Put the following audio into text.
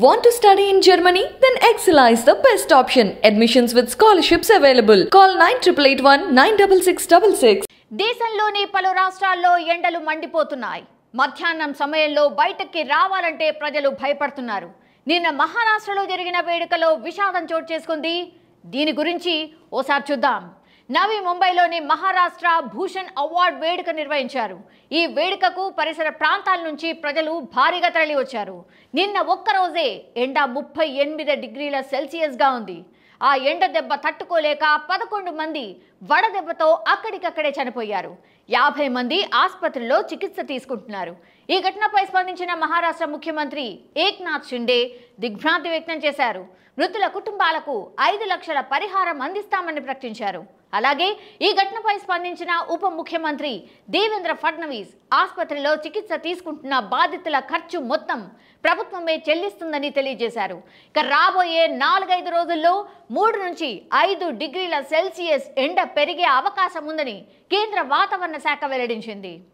Want to study in Germany? Then Excella is the best option. Admissions with scholarships available. Call 9881 96666. దేశంలోని పలు రాష్ట్రాల్లో ఎండలు మండిపోతున్నాయి మధ్యాహ్నం సమయంలో బయటకి రావాలంటే ప్రజలు భయపడుతున్నారు నిన్న మహారాష్ట్రలో జరిగిన వేడుకలో విషాదం చోటు చేసుకుంది దీని గురించి ఓసారి చూద్దాం నవి ముంబైలోని మహారాష్ట్ర భూషణ్ అవార్డ్ వేడుక నిర్వహించారు ఈ వేడుకకు పరిసర ప్రాంతాల నుంచి ప్రజలు భారీగా తరలి వచ్చారు నిన్న ఒక్కరోజే ఎండ ముప్పై ఎనిమిది డిగ్రీల సెల్సియస్గా ఉంది ఆ ఎండ దెబ్బ తట్టుకోలేక పదకొండు మంది వడదెబ్బతో అక్కడికక్కడే చనిపోయారు యాభై మంది ఆసుపత్రిలో చికిత్స తీసుకుంటున్నారు ఈ ఘటనపై స్పందించిన మహారాష్ట్ర ముఖ్యమంత్రి ఏక్నాథ్ షిండే దిగ్భ్రాంతి వ్యక్తం చేశారు మృతుల కుటుంబాలకు ఐదు లక్షల పరిహారం అందిస్తామని ప్రకటించారు అలాగే ఈ ఘటనపై స్పందించిన ఉప ముఖ్యమంత్రి దేవేంద్ర ఫడ్నవీస్ ఆసుపత్రిలో చికిత్స తీసుకుంటున్న బాధితుల ఖర్చు మొత్తం ప్రభుత్వమే చెల్లిస్తుందని తెలియజేశారు ఇక రాబోయే నాలుగైదు రోజుల్లో మూడు నుంచి ఐదు డిగ్రీల సెల్సియస్ ఎండ పెరిగే అవకాశం ఉందని కేంద్ర వాతావరణ శాఖ వెల్లడించింది